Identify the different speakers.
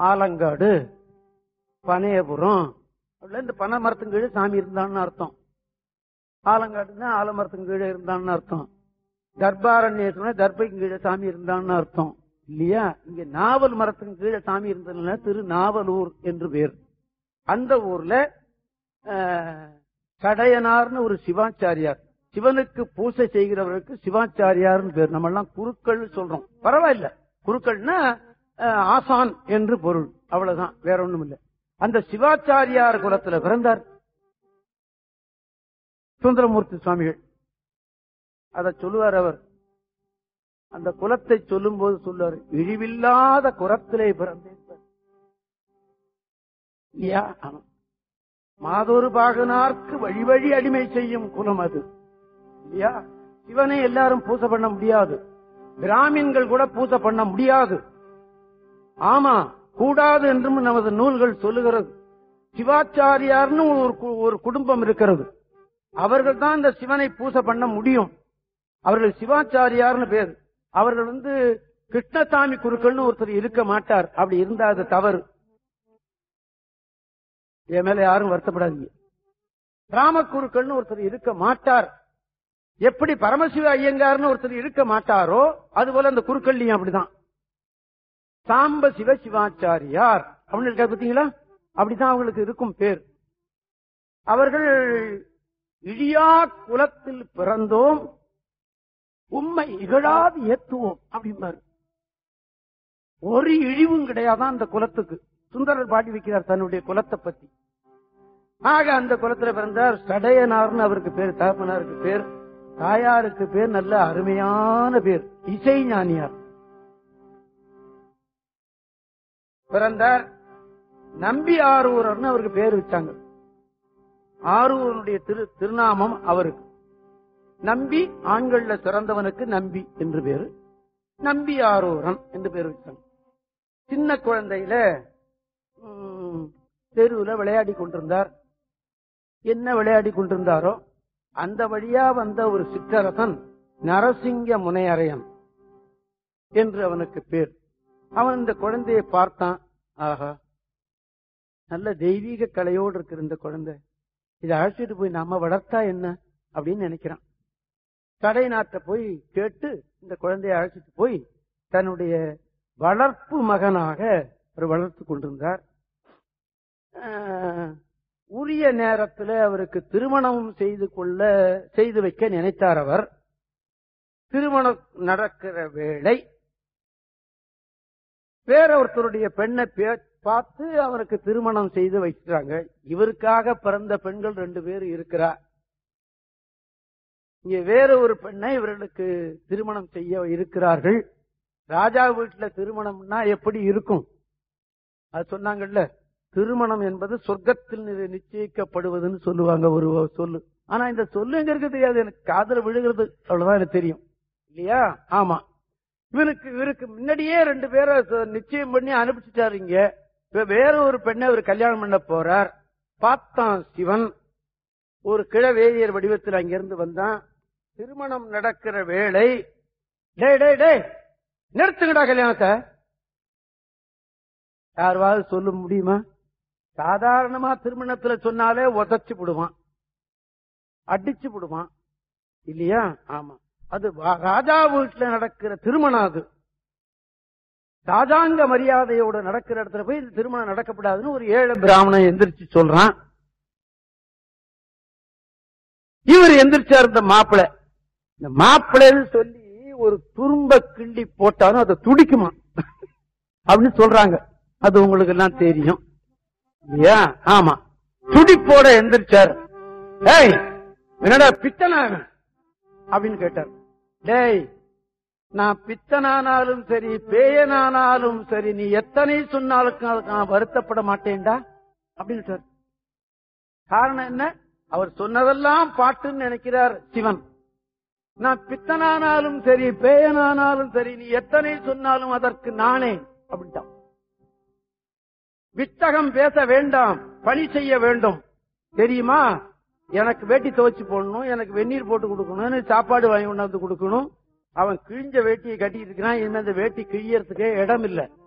Speaker 1: ஆலங்காடு பனையபுரம் அப்படில இந்த பனை மரத்துக்கு கீழே சாமி இருந்தான்னு அர்த்தம் ஆலங்காடுன்னா ஆலமரத்துக்கு கீழே இருந்தான்னு அர்த்தம் தர்பாரண்யேஸ்வரன் தர்பைக்கு கீழே சாமி இருந்தான்னு அர்த்தம் இல்லையா இங்க நாவல் மரத்துக்கு கீழே சாமி இருந்ததுனால திரு நாவலூர் என்று பேர் அந்த ஊர்ல அஹ், சடையனார்னு ஒரு சிவாச்சாரியார் சிவனுக்கு பூசை செய்கிறவருக்கு சிவாச்சாரியார்னு பேர் நம்ம எல்லாம் குருக்கள் சொல்றோம் பரவாயில்ல குருக்கள்னா அஹ், ஆசான் என்று பொருள் அவ்வளவுதான் வேற ஒண்ணும் இல்ல அந்த சிவாச்சாரியார் குலத்துல பிறந்தார் சுந்தரமூர்த்தி சுவாமிகள் அத சொல்லுவார் அவர் அந்த குலத்தை சொல்லும் போது சொல்லுவார் இழிவில்லாத குலத்திலே பிறந்தேன் இல்லையா ஆமா. மாதொரு பாகனார்க்கு வழி வழி அடிமை செய்யும் குலம் அது இல்லையா சிவனை எல்லாரும் பூசை பண்ண முடியாது பிராமின்கள் கூட பூசை பண்ண முடியாது ஆமா கூடாது என்றும் நமது நூல்கள் சொல்லுகிறது சிவாச்சாரியார்னு ஒரு கு- ஒரு குடும்பம் இருக்கிறது அவர்கள் தான் இந்த சிவனை பூசை பண்ண முடியும் அவர்கள் சிவாச்சாரியார்னு பேர் அவர்கள் வந்து கிருஷ்ணசாமி குருக்கள்னு ஒருத்தர் இருக்க மாட்டார் அப்படி இருந்தா அது தவறு என் மேல யாரும் வருத்தப்படாதீங்க ராமக்குருக்கள்னு ஒருத்தர் இருக்க மாட்டார் எப்படி பரமசிவ ஐயங்கார்னு ஒருத்தர் இருக்க மாட்டாரோ அதுபோல அந்த குருக்கள்லையும் அப்படிதான் சாம்ப சிவ சிவாச்சாரியார் அப்படின்னு இருக்கா பாத்தீங்களா அப்படிதான் அவங்களுக்கு இருக்கும் பேர் அவர்கள் இழியா குலத்தில் பிறந்தோம் உண்மை இகழாது ஏத்துவோம் அப்படிம்பாரு ஒரு இழிவும் கிடையாதான் அந்த குலத்துக்கு சுந்தரர் பாடி வைக்கிறார் தன்னுடைய குலத்தை பத்தி ஆக அந்த குலத்துல பிறந்தார் சடையனார்னு அவருக்கு பேர் தகப்பனாருக்கு பேர் தாயாருக்கு பேர் நல்ல அருமையான பேர் இசை ஞானியார் பிறந்தார் நம்பி ஆரூரர்னு அவருக்கு பேர் வச்சாங்க ஆரூரனுடைய திரு திருநாமம் அவருக்கு நம்பி ஆண்கள்ல சிறந்தவனுக்கு நம்பி என்று பேரு நம்பி ஆரூரன் என்று பேர் வச்சாங்க சின்ன குழந்தையில ம், தெருவுல விளையாடி கொண்டிருந்தார் என்ன விளையாடி கொண்டிருந்தாரோ அந்த வழியா வந்த ஒரு சிற்றரசன் நரசிங்க முனையரையன் என்று அவனுக்கு பேர் அவன் இந்த குழந்தையை பார்த்தான் ஆஹா நல்ல தெய்வீக கலையோடு இருக்கிற இந்த குழந்தை இதை அழைச்சிட்டு போய் நாம வளர்த்தா என்ன அப்படின்னு நினைக்கிறான் கடை நாட்ட போய் கேட்டு இந்த குழந்தையை அழைச்சிட்டு போய் தன்னுடைய வளர்ப்பு மகனாக அவர் வளர்த்து கொண்டிருந்தார் ஆஹ், உரிய நேரத்தில் அவருக்கு திருமணம் செய்து கொள்ள செய்து வைக்க நினைத்தார் அவர் திருமணம் நடக்கிற வேளை வேற ஒருத்தருடைய பெண்ணை பே- பார்த்து அவருக்கு திருமணம் செய்து வைக்கிறாங்க இவருக்காக பிறந்த பெண்கள் ரெண்டு பேர் இருக்கிறார் இங்க வேற ஒரு பெண்ணை இவர்களுக்கு திருமணம் செய்ய இருக்கிறார்கள் ராஜா வீட்டுல திருமணம்னா எப்படி இருக்கும் அது சொன்னாங்கல்ல திருமணம் என்பது சொர்க்கத்தில் நி- நிச்சயிக்கப்படுவதுன்னு சொல்லுவாங்க ஒரு சொல்லு ஆனா இந்த சொல்லு எங்க இருக்கு தெரியாது எனக்கு காதுல விழுகிறது அவ்வளவுதான் எனக்கு தெரியும் இல்லையா ஆமா இவனுக்கு இவருக்கு முன்னாடியே ரெண்டு பேரை ச- நிச்சயம் பண்ணி அனுப்பிச்சிட்டாரு இங்க இப்ப வேற ஒரு பெண்ணை அவர் கல்யாணம் பண்ண போறார் பார்த்தான் சிவன் ஒரு கிழவேதியர் வடிவத்தில் அங்கிருந்து வந்தான் திருமணம் நடக்கிற வேளை டேய் டேய் டேய் நிறுத்துங்கடா கல்யாணத்தை யாருவாவது சொல்ல முடியுமா சாதாரணமா திருமணத்துல சொன்னாலே உதச்சு விடுவான் அடிச்சு விடுவான் இல்லையா ஆமா அது வா- ராஜா வீட்டுல நடக்கிற திருமணம் அது ராஜாங்க மரியாதையோட நடக்கிற இடத்துல போய் இந்த திருமணம் நடக்கப்படாதுன்னு ஒரு ஏழை பிராமணன் எந்திரிச்சு சொல்றான் இவர் எந்திரிச்சார் இந்த மாப்பிள்ளை இந்த மாப்பிள்ளைன்னு சொல்லி ஒரு துரும்ப கிள்ளி போட்டாலும் அதை துடிக்குமா அப்படின்னு சொல்றாங்க அது உங்களுக்கு எல்லாம் தெரியும் இல்லையா ஆமா துடிப்போட எந்திரிச்சார் ஏய் என்னடா பித்தனா இவன்? அப்படின்னு கேட்டார் டேய் நான் பித்தனானாலும் சரி பேயனானாலும் சரி நீ எத்தனை சொன்னாலும் அதுக்கு நான் வருத்தப்பட மாட்டேன்டா அப்படின்னு சார் காரணம் என்ன அவர் சொன்னதெல்லாம் பாட்டுன்னு நினைக்கிறார் சிவன் நான் பித்தனானாலும் சரி பேயனானாலும் சரி நீ எத்தனை சொன்னாலும் அதற்கு நானே அப்படின்ட்டான் வித்தகம் பேச வேண்டாம் பணி செய்ய வேண்டும் தெரியுமா எனக்கு வேட்டி துவைச்சு போடணும் எனக்கு வெந்நீர் போட்டு கொடுக்கணும் எனக்கு சாப்பாடு வாங்கி கொண்டாந்து கொடுக்கணும் அவன் கிழிஞ்ச வேட்டியை கட்டிட்டு இருக்கிறான் இனிமே அந்த வேட்டி கிழியறதுக்கே இடம் இல்ல